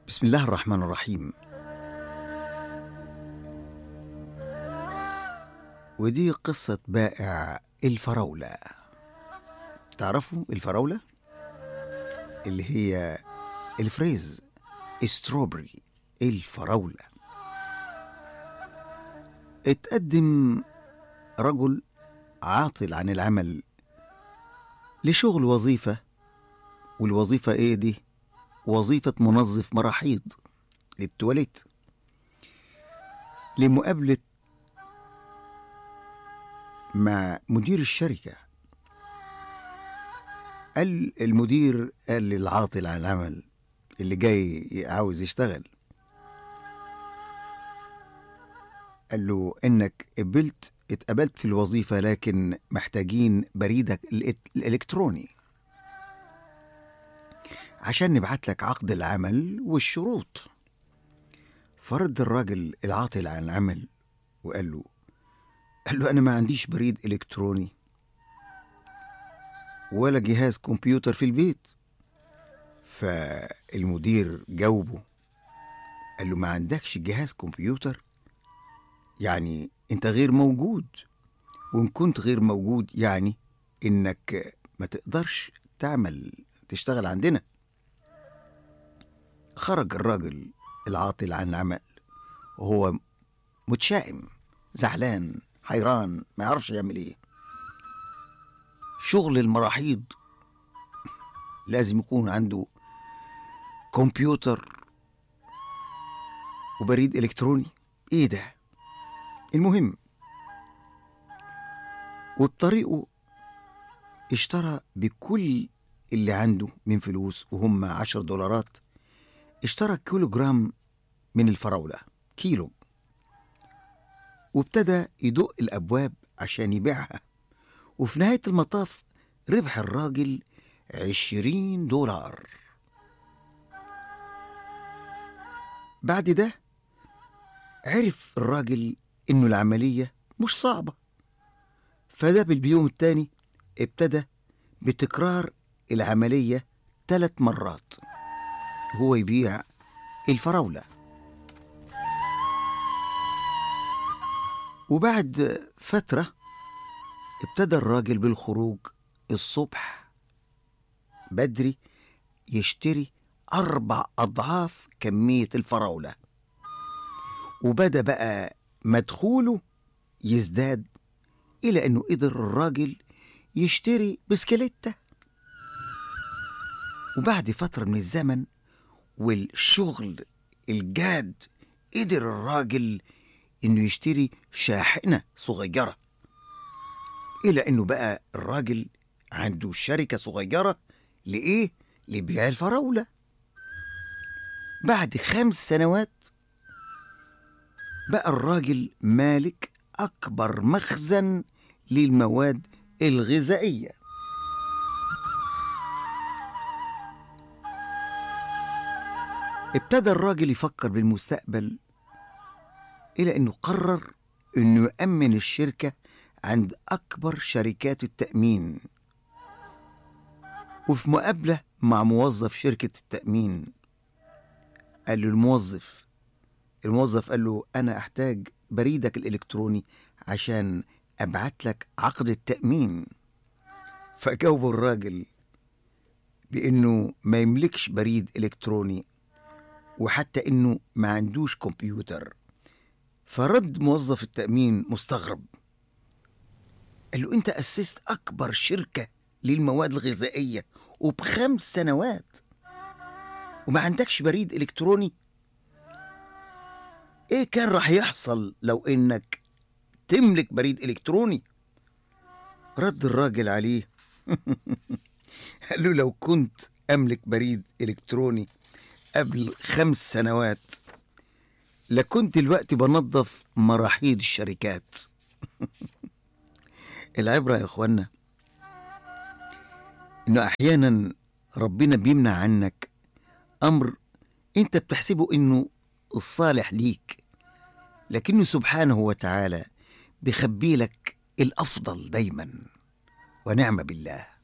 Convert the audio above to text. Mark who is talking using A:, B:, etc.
A: بسم الله الرحمن الرحيم ودي قصة بائع الفراولة تعرفوا الفراولة اللي هي الفريز ستروبري الفراولة اتقدم رجل عاطل عن العمل لشغل وظيفة والوظيفة ايه دي وظيفة منظف مراحيض للتواليت لمقابلة مع مدير الشركة قال المدير قال للعاطل عن العمل اللي جاي عاوز يشتغل قال له انك قبلت اتقبلت في الوظيفة لكن محتاجين بريدك الإت- الإلكتروني عشان نبعت لك عقد العمل والشروط فرد الراجل العاطل عن العمل وقال له قال له أنا ما عنديش بريد إلكتروني ولا جهاز كمبيوتر في البيت فالمدير جاوبه قال له ما عندكش جهاز كمبيوتر يعني انت غير موجود وان كنت غير موجود يعني انك ما تقدرش تعمل تشتغل عندنا خرج الراجل العاطل عن العمل وهو متشائم زعلان حيران ما يعرفش يعمل ايه شغل المراحيض لازم يكون عنده كمبيوتر وبريد الكتروني ايه ده المهم وبطريقه اشترى بكل اللي عنده من فلوس وهم عشر دولارات اشترى كيلو جرام من الفراولة كيلو وابتدى يدق الأبواب عشان يبيعها وفي نهاية المطاف ربح الراجل عشرين دولار بعد ده عرف الراجل إنه العملية مش صعبة فده باليوم التاني ابتدى بتكرار العملية ثلاث مرات هو يبيع الفراولة وبعد فترة ابتدى الراجل بالخروج الصبح بدري يشتري أربع أضعاف كمية الفراولة وبدأ بقى مدخوله يزداد إلى أنه قدر الراجل يشتري بسكليتة وبعد فترة من الزمن والشغل الجاد قدر الراجل انه يشتري شاحنة صغيرة الى انه بقى الراجل عنده شركة صغيرة لإيه؟ لبيع الفراولة بعد خمس سنوات بقى الراجل مالك أكبر مخزن للمواد الغذائية ابتدى الراجل يفكر بالمستقبل إلى أنه قرر أنه يأمن الشركة عند أكبر شركات التأمين وفي مقابلة مع موظف شركة التأمين قال له الموظف الموظف قال له أنا أحتاج بريدك الإلكتروني عشان أبعت لك عقد التأمين فجاوب الراجل بأنه ما يملكش بريد إلكتروني وحتى انه ما عندوش كمبيوتر فرد موظف التأمين مستغرب قال له انت أسست أكبر شركة للمواد الغذائية وبخمس سنوات وما عندكش بريد إلكتروني ايه كان راح يحصل لو انك تملك بريد إلكتروني رد الراجل عليه قال له لو كنت أملك بريد إلكتروني قبل خمس سنوات لكنت دلوقتي بنظف مراحيض الشركات العبرة يا اخوانا انه احيانا ربنا بيمنع عنك امر انت بتحسبه انه الصالح ليك لكنه سبحانه وتعالى بيخبي لك الافضل دايما ونعم بالله